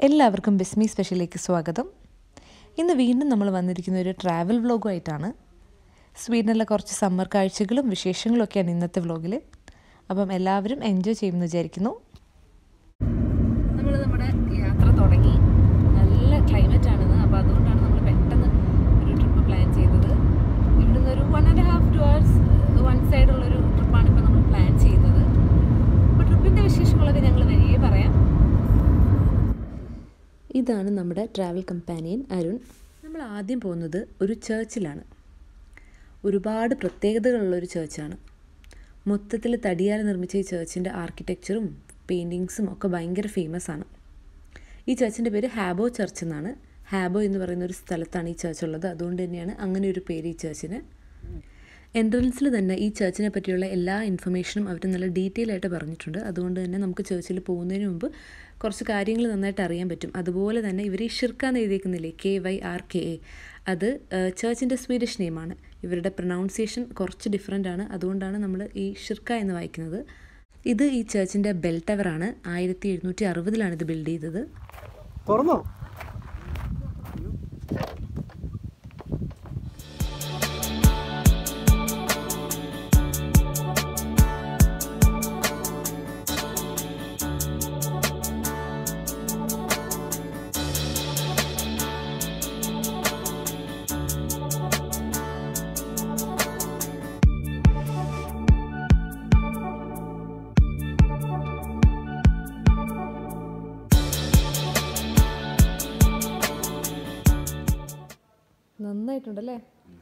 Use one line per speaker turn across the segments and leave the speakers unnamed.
എല്ലാവർക്കും ബിസ്മി സ്പെഷ്യലിലേക്ക് സ്വാഗതം ഇന്ന് വീണ്ടും നമ്മൾ വന്നിരിക്കുന്ന ഒരു ട്രാവൽ വ്ളോഗുമായിട്ടാണ് സ്വീഡനിലെ കുറച്ച് സമ്മർ കാഴ്ചകളും വിശേഷങ്ങളും ഒക്കെയാണ് ഇന്നത്തെ വ്ളോഗിൽ അപ്പം എല്ലാവരും എൻജോയ് ചെയ്യുമെന്ന് വിചാരിക്കുന്നു നമ്മൾ നമ്മുടെ യാത്ര തുടങ്ങി നല്ല ക്ലൈമറ്റ് ആണെന്ന് അപ്പോൾ അതുകൊണ്ടാണ് നമ്മൾ പെട്ടെന്ന് ഒരു ട്രിപ്പ് പ്ലാൻ ചെയ്തത് ഇവിടുന്ന് ഒരു one and half two hours one സൈഡുള്ളൊരു ട്രിപ്പാണ് ഇപ്പോൾ നമ്മൾ പ്ലാൻ ചെയ്യുന്നത് അപ്പോൾ ട്രിപ്പിൻ്റെ വിശേഷങ്ങളൊക്കെ ഞങ്ങൾ വഴിയേ പറയാം ഇതാണ് നമ്മുടെ ട്രാവൽ കമ്പാനിയൻ അരുൺ നമ്മൾ ആദ്യം പോകുന്നത് ഒരു ചേർച്ചിലാണ് ഒരുപാട് പ്രത്യേകതകളുള്ള ഒരു ചേർച്ചാണ് മൊത്തത്തിൽ തടിയാൽ നിർമ്മിച്ച ഈ ചേർച്ചിൻ്റെ ആർക്കിടെക്ചറും പെയിൻറ്റിങ്സും ഒക്കെ ഭയങ്കര ഫേമസ് ആണ് ഈ ചേർച്ചിൻ്റെ പേര് ഹാബോ ചർച്ച് എന്നാണ് ഹാബോ എന്ന് പറയുന്ന ഒരു സ്ഥലത്താണ് ഈ ചേർച്ച് ഉള്ളത് അതുകൊണ്ട് തന്നെയാണ് അങ്ങനെ ഒരു പേര് ഈ ചേർച്ചിന് എൻട്രൻസിൽ തന്നെ ഈ ചേർച്ചിനെ പറ്റിയുള്ള എല്ലാ ഇൻഫർമേഷനും അവർ നല്ല ഡീറ്റെയിൽ ആയിട്ട് പറഞ്ഞിട്ടുണ്ട് അതുകൊണ്ട് തന്നെ നമുക്ക് ചേർച്ചിൽ പോകുന്നതിന് മുമ്പ് കുറച്ച് കാര്യങ്ങൾ നന്നായിട്ട് അറിയാൻ പറ്റും അതുപോലെ തന്നെ ഇവർ ഈ ഷിർക്കാന്ന് എഴുതിയേക്കുന്നില്ലേ K Y R K A അത് ചേർച്ചിൻ്റെ സ്വീഡിഷ് നെയിമാണ് ഇവരുടെ പ്രൊനൗൺസിയേഷൻ കുറച്ച് ഡിഫറെൻ്റ് ആണ് അതുകൊണ്ടാണ് നമ്മൾ ഈ ഷിർക്ക എന്ന് വായിക്കുന്നത് ഇത് ഈ ചേർച്ചിൻ്റെ ബെൽ ടവറാണ് ആയിരത്തി എഴുന്നൂറ്റി അറുപതിലാണ് ഇത് ബിൽഡ് ചെയ്തത്
തുറന്നോ
നന്നായിട്ടുണ്ടല്ലേ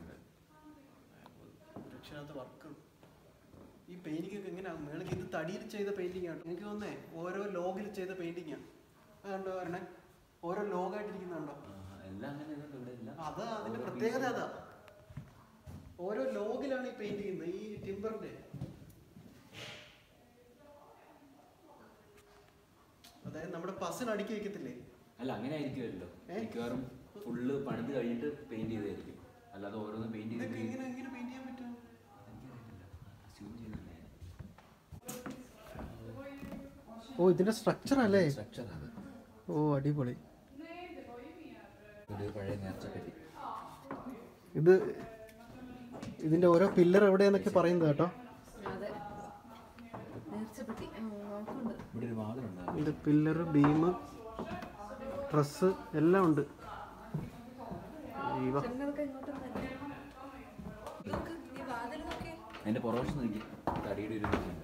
രക്ഷാത്ത വർക്ക് ഈ പെയിന്റിംഗ് ഒക്കെ എങ്ങനെയാണ് മേളക്ക് ഇത് തടിയിൽ ചെയ്ത പെയിന്റിംഗ് ആണ് എനിക്ക് തോന്നേ ഓരോ ലോഗിൽ ചെയ്ത പെയിന്റിംഗ് ആണ് അത് കണ്ടോ വരണേ ഓരോ ലോഗായിട്ടിരിക്കുന്നുണ്ടോ
എല്ലാം അങ്ങനെ ഇതുണ്ട് ഇവിടെ ഇല്ല
അതാ അതിന്റെ പ്രത്യേകത അതാ ഓരോ ലോഗിലാണ് ഈ പെയിന്റ് ചെയ്യുന്നത് ഈ ടിമ്പറിന്റെ അതായത് നമ്മുടെ പസിന് അടുക്കി വെക്കത്തില്ലേ
അല്ല അങ്ങനെ ആയിരിക്കുമല്ലോ
ഏ?
മിക്കവാറും ഫുള്ള് പണിത് കഴിഞ്ഞിട്ട് പെയിന്റ് ചെയ്തായിരിക്കും അല്ലാതെ ഓരോന്ന് പെയിന്റ് ചെയ്ത്
ഇതൊക്കെ എങ്ങനെ എങ്ങനെ പെയിന്റ് ചെയ്യാൻ പറ്റും
അസ്യൂം ചെയ്യുന്നില്ല
ഓ ഇതിന്റെ സ്ട്രക്ചർ അല്ലേ
സ്ട്രക്ചർ അത്
ഓ അടിപൊളി
ഒരു പഴയ നേർച്ചപ്പെട്ടി
ഇത് ഇതിന്റെ ഓരോ പില്ലർ എവിടെയാന്നൊക്കെ പറയുന്നത് കേട്ടോ
അതെ നേർച്ചപ്പെട്ടി നോക്കുന്നുണ്ട്
ഇവിടെ ഒരു വാതിലുണ്ട്
ഇത് പില്ലർ ബീം ഡ്രസ് എല്ലാം ഉണ്ട് ദൈവം.
ജനലൊക്കെ ഇങ്ങോട്ട് നോക്ക് ഈ വാതിൽ നോക്കേ
അതിന്റെ പുറവശം നോക്കി തടിയുടെ ഒരു ഇതുണ്ട്.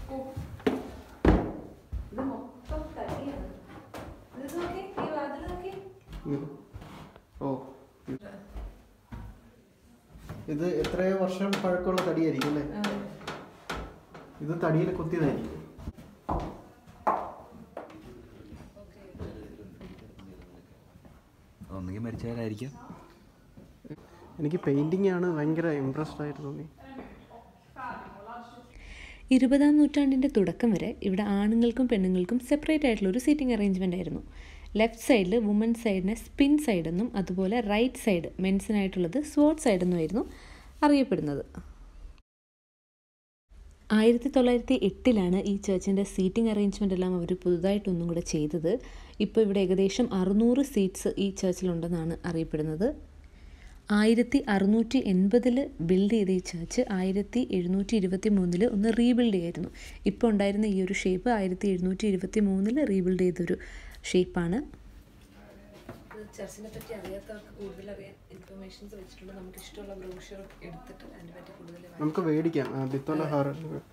ഇത് മൊത്തം തടിയാണ് ഇത് നോക്കേ ഈ വാതിൽ നോക്കേ
ഇത്. ഓ ഇത്. ഇത് എത്രയോ വർഷം പഴക്കമുള്ള തടിയായിരിക്കും അല്ലേ ഇത് തടിയിൽ കുത്തിയതായിരിക്കും
ഒന്നുകിൽ മരിച്ചവരായിരിക്കാം
എനിക്ക് പെയിന്റിംഗ് ആണ് ഭയങ്കര ഇൻട്രസ്റ്റ് ആയിട്ട് തോന്നി
ഇരുപതാം നൂറ്റാണ്ടിൻ്റെ തുടക്കം വരെ ഇവിടെ ആണുങ്ങൾക്കും പെണ്ണുങ്ങൾക്കും സെപ്പറേറ്റ് ആയിട്ടുള്ള ഒരു സീറ്റിംഗ് അറേഞ്ച്മെൻ്റ് ആയിരുന്നു ലെഫ്റ്റ് സൈഡിൽ വുമൺ സൈഡിനെ സ്പിൻ സൈഡ് എന്നും അതുപോലെ റൈറ്റ് സൈഡ് മെൻസിനായിട്ടുള്ളത് സ്പോർട്ട് സൈഡ് എന്നുമായിരുന്നു അറിയപ്പെടുന്നത് ആയിരത്തി തൊള്ളായിരത്തി എട്ടിലാണ് ഈ ചർച്ചിൻ്റെ സീറ്റിംഗ് അറേഞ്ച്മെൻ്റ് എല്ലാം അവർ പുതുതായിട്ടൊന്നും കൂടെ ചെയ്തത് ഇപ്പോൾ ഇവിടെ ഏകദേശം അറുന്നൂറ് സീറ്റ്സ് ഈ ചർച്ചിലുണ്ടെന്നാണ് അറിയപ്പെടുന്നത് ആയിരത്തി അറുന്നൂറ്റി എൺപതിൽ ബിൽഡ് ചെയ്ത ഈ ചർച്ച് ആയിരത്തി എഴുന്നൂറ്റി ഇരുപത്തി മൂന്നിൽ ഒന്ന് റീബിൽഡ് ചെയ്യായിരുന്നു ഇപ്പോൾ ഉണ്ടായിരുന്ന ഈ ഒരു ഷേപ്പ് ആയിരത്തി എഴുന്നൂറ്റി ഇരുപത്തി മൂന്നിൽ റീബിൽഡ് ചെയ്തൊരു ഷേപ്പാണ് ചർച്ചിനെ പറ്റി അറിയാത്തവർക്ക് കൂടുതൽ അറിയാൻ ഇൻഫർമേഷൻസ് വെച്ചിട്ടുണ്ട് നമുക്ക് ഇഷ്ടമുള്ള ബ്രോഷർ എടുത്തിട്ട് അതിനെ പറ്റി കൂടുതൽ
നമുക്ക് മേടിക്കാം ആ, ബിത്തോല ഹാർ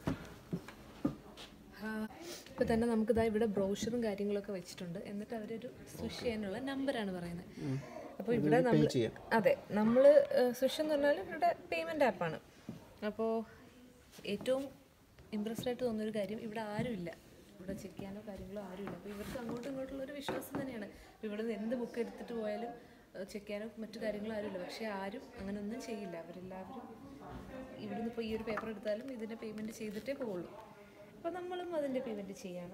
ഇപ്പോൾ തന്നെ നമുക്കിതാ ഇവിടെ ബ്രോഷറും കാര്യങ്ങളൊക്കെ വെച്ചിട്ടുണ്ട് എന്നിട്ട് അവരൊരു സ്വിഷ് ചെയ്യാനുള്ള നമ്പറാണ് പറയുന്നത് അപ്പോൾ ഇവിടെ നമ്മൾ
ചെയ്യാം.
അതെ നമ്മൾ സ്വിഷ് എന്ന് പറഞ്ഞാൽ ഇവിടെ പേയ്മെൻറ്റ് ആപ്പാണ് അപ്പോൾ ഏറ്റവും ഇമ്പ്രസ്ഡ് ആയിട്ട് തോന്നുന്നൊരു കാര്യം ഇവിടെ ആരുമില്ല ഇവിടെ ചെക്ക് ചെയ്യാനോ കാര്യങ്ങളോ ആരുമില്ല അപ്പോൾ ഇവർക്ക് അങ്ങോട്ടും ഇങ്ങോട്ടുള്ള ഒരു വിശ്വാസം തന്നെയാണ് ഇപ്പോൾ ഇവിടെ നിന്ന് എന്ത് ബുക്ക് എടുത്തിട്ട് പോയാലും ചെക്ക് ചെയ്യാനോ മറ്റു കാര്യങ്ങളോ ആരുമില്ല പക്ഷേ ആരും അങ്ങനെ ഒന്നും ചെയ്യില്ല അവരെല്ലാവരും ഇവിടുന്ന് ഇപ്പോൾ ഈ ഒരു പേപ്പർ എടുത്താലും ഇതിൻ്റെ പേയ്മെൻറ്റ് ചെയ്തിട്ടേ പോവുള്ളൂ അപ്പോൾ നമ്മളും അതിൻ്റെ പേയ്മെൻറ്റ് ചെയ്യാണ്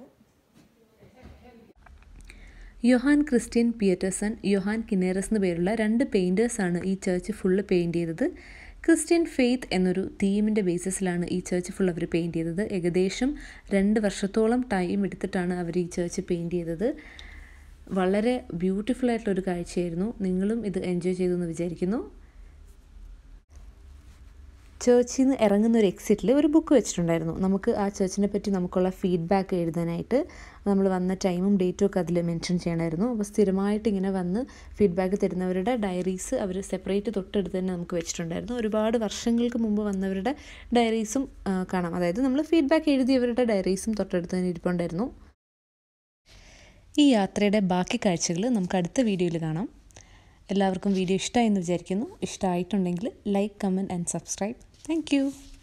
യൊഹാൻ ക്രിസ്ത്യൻ പിയറ്റേഴ്സൺ യൊഹാൻ കിനേറസ് എന്ന പേരുള്ള രണ്ട് പെയിൻറ്റേഴ്സാണ് ഈ ചർച്ച് ഫുള്ള് പെയിൻറ്റ് ചെയ്തത് ക്രിസ്ത്യൻ ഫെയ്ത്ത് എന്നൊരു തീമിൻ്റെ ബേസിസിലാണ് ഈ ചർച്ച് ഫുൾ അവർ പെയിൻറ്റ് ചെയ്തത് ഏകദേശം രണ്ട് വർഷത്തോളം ടൈം എടുത്തിട്ടാണ് അവർ ഈ ചർച്ച് പെയിൻറ്റ് ചെയ്തത് വളരെ ബ്യൂട്ടിഫുൾ ആയിട്ടുള്ളൊരു കാഴ്ചയായിരുന്നു നിങ്ങളും ഇത് എൻജോയ് ചെയ്തു എന്ന് വിചാരിക്കുന്നു ചേർച്ചിൽ നിന്ന് ഇറങ്ങുന്ന ഒരു എക്സിറ്റിൽ ഒരു ബുക്ക് വെച്ചിട്ടുണ്ടായിരുന്നു നമുക്ക് ആ ചേർച്ചിനെ പറ്റി നമുക്കുള്ള ഫീഡ്ബാക്ക് എഴുതാനായിട്ട് നമ്മൾ വന്ന ടൈമും ഡേറ്റും ഒക്കെ അതിൽ മെൻഷൻ ചെയ്യണമായിരുന്നു അപ്പോൾ സ്ഥിരമായിട്ട് ഇങ്ങനെ വന്ന് ഫീഡ്ബാക്ക് തരുന്നവരുടെ ഡയറീസ് അവർ സെപ്പറേറ്റ് തൊട്ടടുത്ത് തന്നെ നമുക്ക് വെച്ചിട്ടുണ്ടായിരുന്നു ഒരുപാട് വർഷങ്ങൾക്ക് മുമ്പ് വന്നവരുടെ ഡയറീസും ആ, കാണാം അതായത് നമ്മൾ ഫീഡ്ബാക്ക് എഴുതിയവരുടെ ഡയറീസും തൊട്ടടുത്ത് തന്നെ ഇരിപ്പുണ്ടായിരുന്നു ഈ യാത്രയുടെ ബാക്കി കാഴ്ചകൾ നമുക്ക് അടുത്ത വീഡിയോയിൽ കാണാം എല്ലാവർക്കും വീഡിയോ ഇഷ്ടമായി എന്ന് വിചാരിക്കുന്നു ഇഷ്ടമായിട്ടുണ്ടെങ്കിൽ like comment and subscribe thank